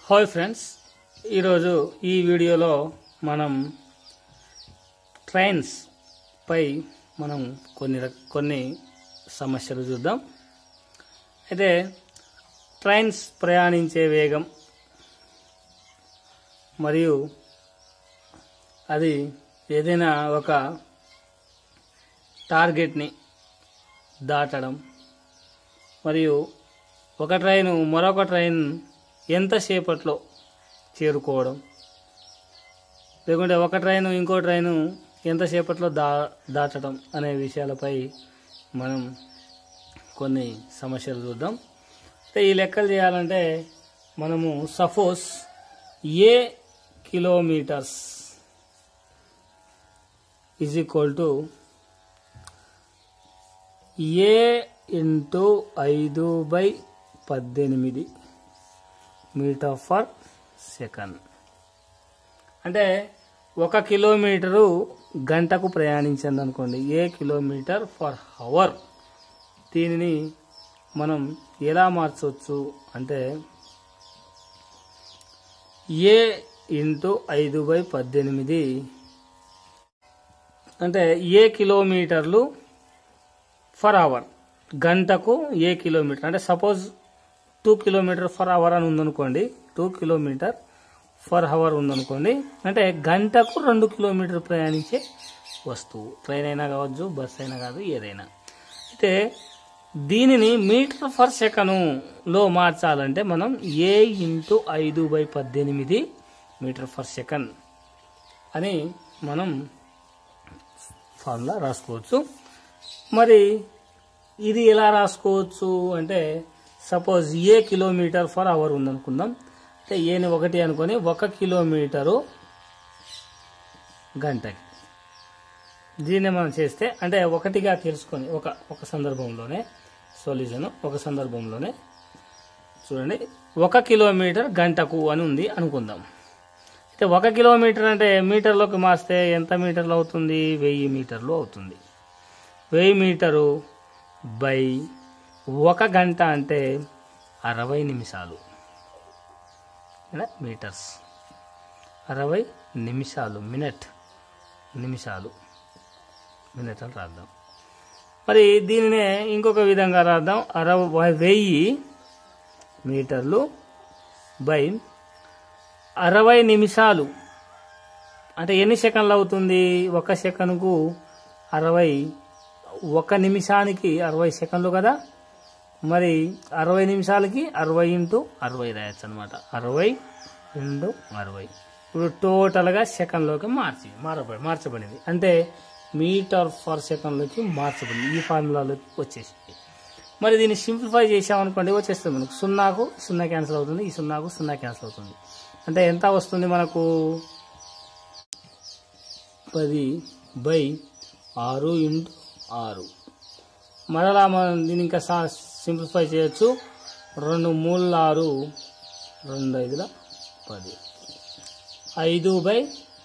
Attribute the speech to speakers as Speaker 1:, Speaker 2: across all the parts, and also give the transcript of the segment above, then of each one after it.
Speaker 1: hi friends ఈరోజు ఈ వీడియోలో మనం ట్రైన్స్ పై మనం కొన్ని రక- కొన్ని సమస్యలు చూద్దాం అయితే ట్రైన్స్ ప్రయాణించే వేగం మరియు అది ఏదైనా ఒక టార్గెట్ని దాటడం మరియు ఒక ట్రైన్ మరొక ట్రైన్ ఎంతసేపట్లో చేరుకోవడం లేకుంటే ఒక ట్రైన్ ఇంకో ట్రైను ఎంతసేపట్లో దా దాటడం అనే విషయాలపై మనం కొన్ని సమస్యలు చూద్దాం అయితే ఈ లెక్కలు చేయాలంటే మనము suppose A kilometres is equal to A into ఐదు బై పద్దెనిమిది మీటర్ ఫర్ సెకండ్ అంటే ఒక కిలోమీటరు గంటకు ప్రయాణించింది అనుకోండి ఏ కిలోమీటర్ ఫర్ అవర్ దీనిని మనం ఎలా మార్చవచ్చు అంటే ఏ ఇంటూ ఐదు బై పద్దెనిమిది అంటే ఏ కిలోమీటర్లు ఫర్ అవర్ గంటకు ఏ కిలోమీటర్ అంటే suppose two kilometre per hour అని ఉందనుకోండి టూ కిలోమీటర్ ఫర్ అవర్ ఉందనుకోండి అంటే గంటకు రెండు కిలోమీటర్ ప్రయాణించే వస్తువు ట్రైన్ అయినా కావచ్చు బస్ అయినా కాదు ఏదైనా అయితే దీనిని మీటర్ ఫర్ సెకనులో మార్చాలంటే మనం ఏ ఇంటూ ఐదు బై పద్దెనిమిది మీటర్ ఫర్ సెకండ్ అని మనం ఫార్ములా రాసుకోవచ్చు మరి ఇది ఎలా రాసుకోవచ్చు అంటే suppose A kilometre per hour ఉందనుకుందాం అంటే ఏని ఒకటి అనుకొని ఒక కిలోమీటరు గంటకి దీన్ని మనం చేస్తే అంటే ఒకటిగా తెలుసుకొని ఒక ఒక సందర్భంలోనే సొల్యూషన్ ఒక సందర్భంలోనే చూడండి ఒక కిలోమీటర్ గంటకు అని ఉంది అనుకుందాం అయితే ఒక కిలోమీటర్ అంటే మీటర్లోకి మార్స్తే ఎంత మీటర్లు అవుతుంది వెయ్యి మీటర్లు అవుతుంది వెయ్యి మీటరు బై ఒక గంట అంటే అరవై నిమిషాలు ఇలా మీటర్స్ అరవై నిమిషాలు మినిట్ నిమిషాలు మినిట్ అని రాద్దాం మరి దీనినే ఇంకొక విధంగా రాద్దాం అరవై వెయ్యి మీటర్లు బై అరవై నిమిషాలు అంటే ఎన్ని సెకండ్లు అవుతుంది ఒక సెకండ్కు అరవై ఒక నిమిషానికి అరవై సెకండ్లు కదా మరి అరవై నిమిషాలకి అరవై ఇంటూ అరవై రాయొచ్చు అనమాట అరవై ఇంటూ అరవై ఇప్పుడు టోటల్గా సెకండ్లోకి మార్చి మారబడి మార్చబడింది అంటే మీటర్ ఫర్ సెకండ్లోకి మార్చబడింది ఈ ఫార్ములాలోకి వచ్చేసింది మరి దీన్ని సింప్లిఫై చేసామనుకోండి వచ్చేస్తుంది మనకు సున్నాకు సున్నా క్యాన్సిల్ అవుతుంది ఈ సున్నాకు సున్నా క్యాన్సిల్ అవుతుంది అంటే ఎంత వస్తుంది మనకు పది బై ఆరు ఇంటూ ఆరు మరలా మనం దీన్ని ఇంకా సా- సింప్లిఫై చేయొచ్చు రెండు మూడు ఆరు రెండు ఐదుల పది ఐదు బై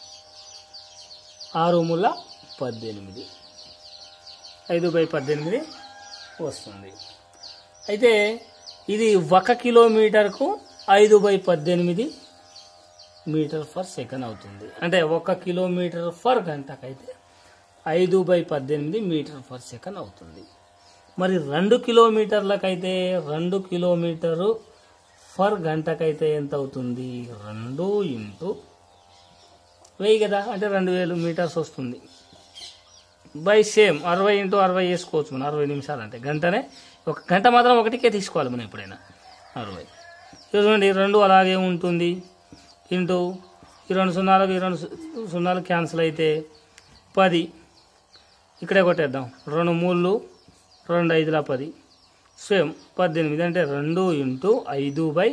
Speaker 1: ఆరు ముళ్ళ పద్దెనిమిది ఐదు బై పద్దెనిమిది వస్తుంది అయితే ఇది ఒక కిలోమీటర్కు ఐదు బై పద్దెనిమిది మీటర్ ఫర్ సెకండ్ అవుతుంది అంటే ఒక కిలోమీటర్ ఫర్ గంటకైతే ఐదు బై పద్దెనిమిది మీటర్ ఫర్ సెకండ్ అవుతుంది మరి రెండు కిలోమీటర్లకైతే రెండు కిలోమీటరు ఫర్ గంటకైతే ఎంత అవుతుంది రెండు ఇంటూ వెయ్యి కదా అంటే రెండు వేలు మీటర్స్ వస్తుంది బై సేమ్ అరవై ఇంటూ అరవై వేసుకోవచ్చు మనం అరవై నిమిషాలు అంటే గంటనే ఒక గంట మాత్రం ఒకటికే తీసుకోవాలి మనం ఎప్పుడైనా అరవై చూడండి రెండు అలాగే ఉంటుంది ఇంటూ ఈ రెండు సున్నాలకు ఈ రెండు సు- సున్నాలు క్యాన్సిల్ అయితే పది ఇక్కడే కొట్టేద్దాం రెండు మూళ్ళు రెండు ఐదుల పది సేమ్ పద్దెనిమిది అంటే రెండు ఇంటూ ఐదు బై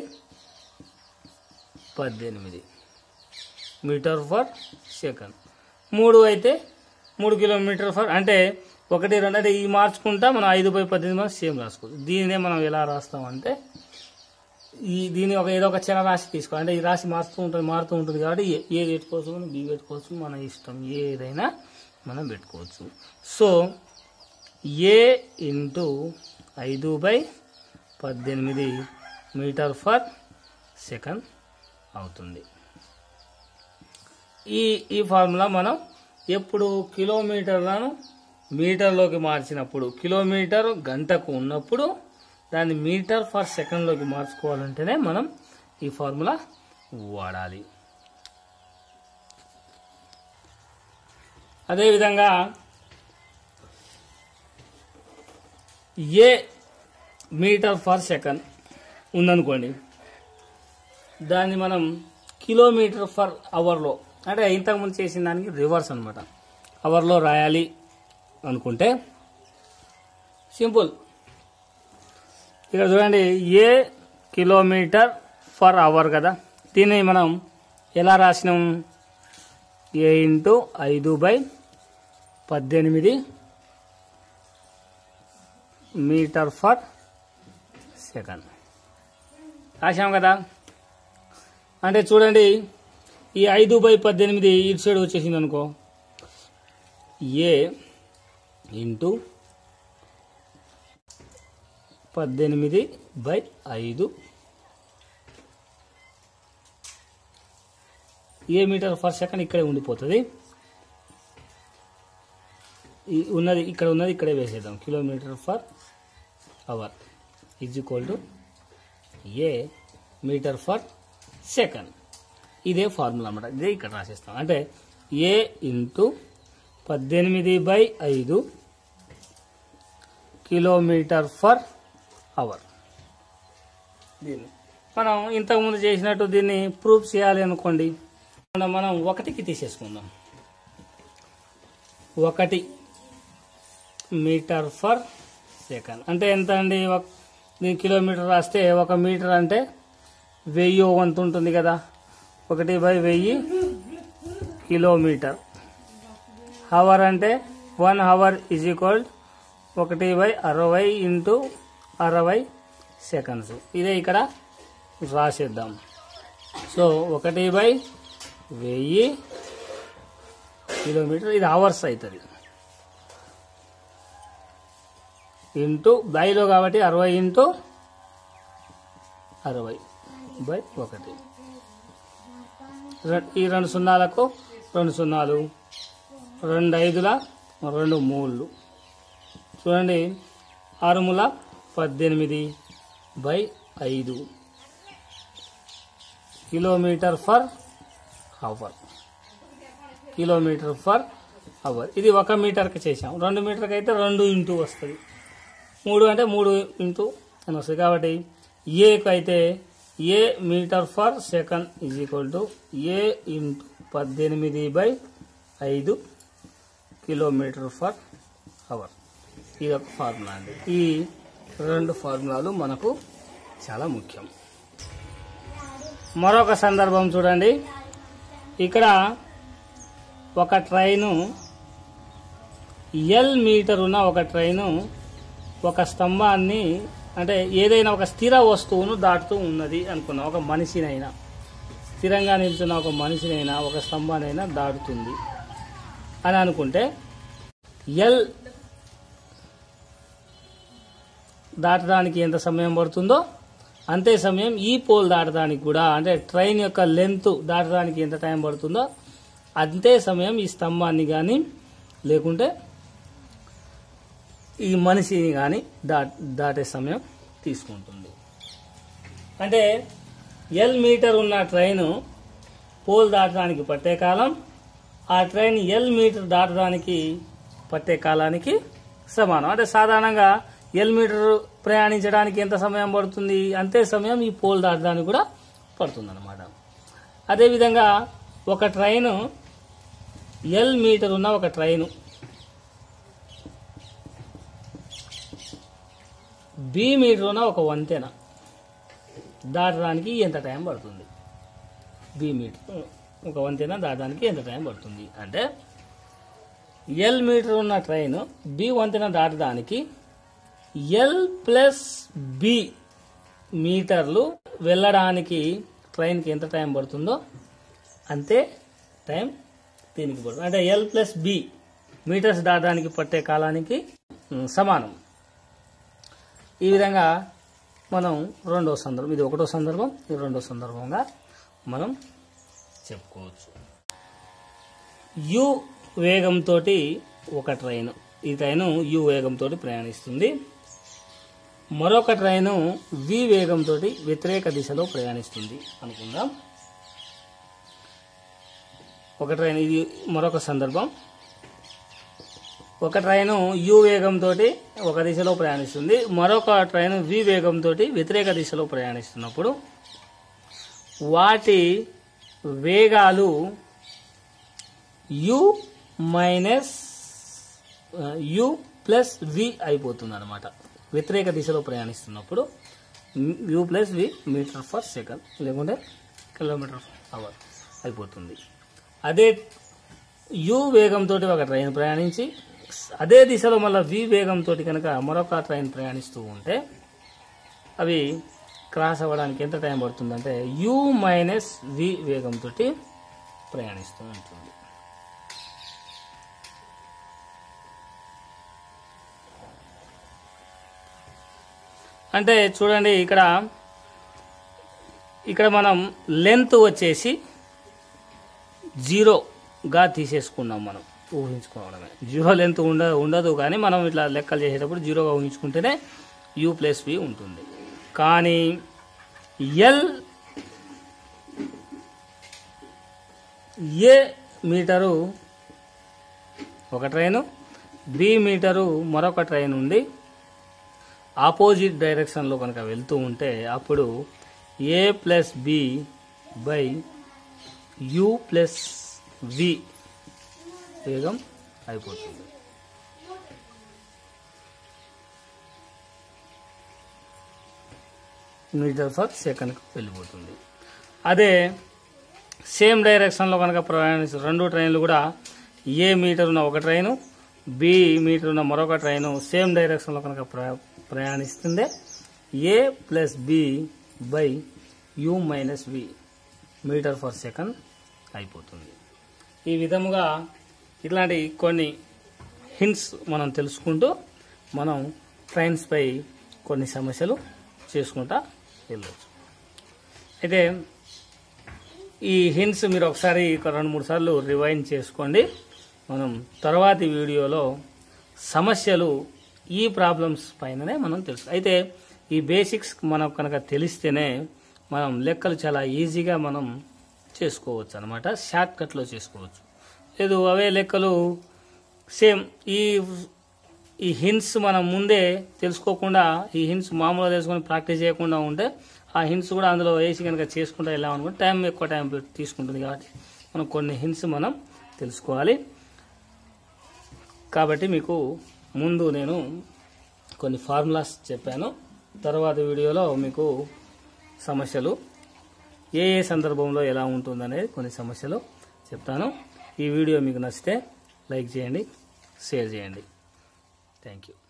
Speaker 1: పద్దెనిమిది మీటర్ ఫర్ సెకండ్ మూడు అయితే మూడు కిలోమీటర్ ఫర్ అంటే ఒకటి రెండు అంటే ఈ మార్చుకుంటా మనం ఐదు బై పద్దెనిమిది మనం సేమ్ రాసుకోవచ్చు దీనినే మనం ఎలా రాస్తామంటే ఈ దీని ఒక ఏదో ఒక చిన్న రాశి తీసుకో అంటే ఈ రాశి మారుతూ ఉంటుంది మారుతూ ఉంటుంది కాబట్టి ఏ- ఏ పెట్టుకోవచ్చు మనం బి పెట్టుకోవచ్చు మన ఇష్టం ఏదైనా మనం పెట్టుకోవచ్చు సో ఏ ఇంటూ ఐదు బై పద్దెనిమిది మీటర్ ఫర్ సెకండ్ అవుతుంది ఈ ఈ ఫార్ములా మనం ఎప్పుడు కిలోమీటర్లను మీటర్లోకి మార్చినప్పుడు కిలోమీటర్ గంటకు ఉన్నప్పుడు దాన్ని మీటర్ ఫర్ సెకండ్లోకి మార్చుకోవాలంటేనే మనం ఈ ఫార్ములా వాడాలి అదేవిధంగా ఏ మీటర్ ఫర్ సెకండ్ ఉందనుకోండి దాన్ని మనం కిలోమీటర్ ఫర్ అవర్లో అంటే ఇంతకుముందు చేసిన దానికి రివర్స్ అనమాట అవర్లో రాయాలి అనుకుంటే సింపుల్ ఇక్కడ చూడండి ఏ కిలోమీటర్ ఫర్ అవర్ కదా దీన్ని మనం ఎలా రాసినాం ఏ ఇంటూ ఐదు బై పద్దెనిమిది మీటర్ ఫర్ సెకండ్ రాశాం కదా అంటే చూడండి ఈ ఐదు బై పద్దెనిమిది ఇటు సైడ్ వచ్చేసింది అనుకో ఏ ఇంటూ పద్దెనిమిది బై ఐదు ఏ మీటర్ ఫర్ సెకండ్ ఇక్కడే ఉండిపోతుంది ఈ ఉన్నది ఇక్కడ ఉన్నది ఇక్కడే వేసేద్దాం kilometre per hour is equal to A metre per second ఇదే ఫార్ములా అన్నమాట ఇదే ఇక్కడ రాసేస్తాం అంటే ఏ ఇంటూ పద్దెనిమిది బై ఐదు కిలోమీటర్ ఫర్ అవర్ దీన్ని మనం ఇంతకుముందు చేసినట్టు దీన్ని ప్రూఫ్ చేయాలి అనుకోండి మనం- మనం ఒకటికి తీసేసుకుందాం ఒకటి మీటర్ ఫర్ సెకండ్ అంటే ఎంత అండి ఒక దీని కిలోమీటర్ రాస్తే ఒక మీటర్ అంటే వెయ్యి వంతు ఉంటుంది కదా ఒకటి బై వెయ్యి కిలోమీటర్ హవర్ అంటే వన్ హవర్ ఈజ్ ఈక్వల్ ఒకటి బై అరవై ఇంటూ అరవై సెకండ్స్ ఇదే ఇక్కడ రాసేద్దాం సో ఒకటి బై వెయ్యి కిలోమీటర్ ఇది అవర్స్ అవుతుంది ఇంటూ బైలో కాబట్టి అరవై ఇంటూ అరవై బై ఒకటి రె- ఈ రెండు సున్నాలకు రెండు సున్నాలు రెండు ఐదుల రెండు మూళ్ళు చూడండి ఆరుముల పద్దెనిమిది బై ఐదు kilometre per hour kilometre per hour ఇది ఒక మీటర్కి చేసాం రెండు మీటర్కి అయితే రెండు ఇంటూ వస్తుంది మూడు అంటే మూడు ఇంటూ అని వస్తుంది కాబట్టి ఏకు అయితే A metre per second is equal to A into పద్దెనిమిది బై ఐదు కిలోమీటర్ ఫర్ అవర్ ఇది ఒక ఫార్ములా అండి ఈ రెండు ఫార్ములాలు మనకు చాలా ముఖ్యం మరొక సందర్భం చూడండి ఇక్కడ ఒక ట్రైను ఎల్ మీటర్ ఉన్న ఒక ట్రైను ఒక స్తంభాన్ని అంటే ఏదైనా ఒక స్థిర వస్తువును దాటుతూ ఉన్నది అనుకున్నాం ఒక మనిషినైనా స్థిరంగా నిల్చున్న ఒక మనిషినైనా ఒక స్తంభానైనా దాటుతుంది అని అనుకుంటే ఎల్ దాటడానికి ఎంత సమయం పడుతుందో అంతే సమయం ఈ పోల్ దాటడానికి కూడా అంటే ట్రైన్ యొక్క లెంత్ దాటడానికి ఎంత టైం పడుతుందో అంతే సమయం ఈ స్తంభాన్ని కానీ లేకుంటే ఈ మనిషిని కానీ దా దాటే సమయం తీసుకుంటుంది అంటే ఎల్ మీటర్ ఉన్న ట్రైను పోల్ దాటడానికి పట్టే కాలం ఆ ట్రైన్ ఎల్ మీటర్ దాటడానికి పట్టే కాలానికి సమానం అంటే సాధారణంగా ఎల్ మీటర్ ప్రయాణించడానికి ఎంత సమయం పడుతుంది అంతే సమయం ఈ పోల్ దాటడానికి కూడా పడుతుంది అనమాట అదేవిధంగా ఒక ట్రైను ఎల్ మీటర్ ఉన్న ఒక ట్రైను బి మీటర్ ఉన్న ఒక వంతెన దాటడానికి ఎంత టైం పడుతుంది బి మీటర్ ఒక వంతెన దాటడానికి ఎంత టైం పడుతుంది అంటే ఎల్ మీటర్ ఉన్న ట్రైన్ బి వంతెన దాటడానికి ఎల్ ప్లస్ బి మీటర్లు వెళ్ళడానికి ట్రైన్కి ఎంత టైం పడుతుందో అంతే టైం దీనికి పడుతుంది అంటే ఎల్ ప్లస్ బి మీటర్స్ దాటడానికి పట్టే కాలానికి ఉమ్, సమానం ఈ విధంగా మనం రెండో సందర్భం ఇది ఒకటో సందర్భం ఇది రెండో సందర్భంగా మనం చెప్పుకోవచ్చు యు వేగంతో ఒక ట్రైన్ ఈ ట్రైన్ యు వేగంతో ప్రయాణిస్తుంది మరొక ట్రైను వి వేగంతో వ్యతిరేక దిశలో ప్రయాణిస్తుంది అనుకుందాం ఒక ట్రైన్ ఇది మరొక సందర్భం ఒక ట్రైను యు వేగంతో ఒక దిశలో ప్రయాణిస్తుంది మరొక ట్రైన్ వి వేగంతో వ్యతిరేక దిశలో ప్రయాణిస్తున్నప్పుడు వాటి వేగాలు U minus U plus V అయిపోతుంది అనమాట వ్యతిరేక దిశలో ప్రయాణిస్తున్నప్పుడు U plus V metre per second లేకుంటే కిలోమీటర్ అవర్ అయిపోతుంది అదే యు వేగంతో ఒక ట్రైన్ ప్రయాణించి అదే దిశలో మళ్ళీ వి వేగంతో కనుక మరొక ట్రైన్ ప్రయాణిస్తూ ఉంటే అవి క్రాస్ అవ్వడానికి ఎంత టైం పడుతుందంటే యు మైనస్ వి వేగంతో ప్రయాణిస్తూ ఉంటుంది అంటే చూడండి ఇక్కడ ఇక్కడ మనం లెంత్ వచ్చేసి జీరోగా తీసేసుకున్నాం మనం ఊహించుకోవడమే జీరో లెంత్ ఉండ ఉండదు కానీ మనం ఇట్లా లెక్కలు చేసేటప్పుడు జీరోగా ఊహించుకుంటేనే యూ ప్లస్ వి ఉంటుంది కానీ ఎల్ ఏ మీటరు ఒక ట్రైను బి మీటరు మరొక ట్రైన్ ఉంది ఆపోజిట్ డైరెక్షన్లో కనుక వెళ్తూ ఉంటే అప్పుడు A plus B by U plus V వేగం అయిపోతుంది మీటర్ ఫర్ సెకండ్కి వెళ్ళిపోతుంది అదే సేమ్ డైరెక్షన్లో కనుక ప్రయాణిస్తూ రెండు ట్రైన్లు కూడా ఏ మీటర్ ఉన్న ఒక ట్రైను బి మీటర్ ఉన్న మరొక ట్రైను సేమ్ డైరెక్షన్లో కనుక ప్ర- ప్రయాణిస్తుందే A plus B by U minus V metre per second అయిపోతుంది ఈ విధముగా ఇట్లాంటి కొన్ని హింట్స్ మనం తెలుసుకుంటూ మనం ట్రైన్స్పై కొన్ని సమస్యలు చేసుకుంటా వెళ్ళవచ్చు అయితే ఈ హింట్స్ మీరు ఒకసారి ఒక రెండు మూడు సార్లు రివైండ్ చేసుకోండి మనం తర్వాతి వీడియోలో సమస్యలు ఈ ప్రాబ్లమ్స్ పైననే మనం తెలుసు అయితే ఈ బేసిక్స్ మనకు కనుక తెలిస్తేనే మనం లెక్కలు చాలా ఈజీగా మనం చేసుకోవచ్చు అనమాట షార్ట్ కట్లో చేసుకోవచ్చు లేదు అవే లెక్కలు సేమ్ ఈ ఈ హింట్స్ మనం ముందే తెలుసుకోకుండా ఈ హింట్స్ మామూలుగా తెలుసుకొని ప్రాక్టీస్ చేయకుండా ఉంటే ఆ హింట్స్ కూడా అందులో వేసి కనుక చేసుకుంటూ వెళ్ళామనుకుంటే టైం ఎక్కువ టైం పెట్టి తీసుకుంటుంది కాబట్టి మనం కొన్ని హింట్స్ మనం తెలుసుకోవాలి కాబట్టి మీకు ముందు నేను కొన్ని ఫార్ములాస్ చెప్పాను తర్వాత వీడియోలో మీకు సమస్యలు ఏ ఏ సందర్భంలో ఎలా ఉంటుందనేది కొన్ని సమస్యలు చెప్తాను ఈ వీడియో మీకు నచ్చితే లైక్ చేయండి షేర్ చేయండి థ్యాంక్ యూ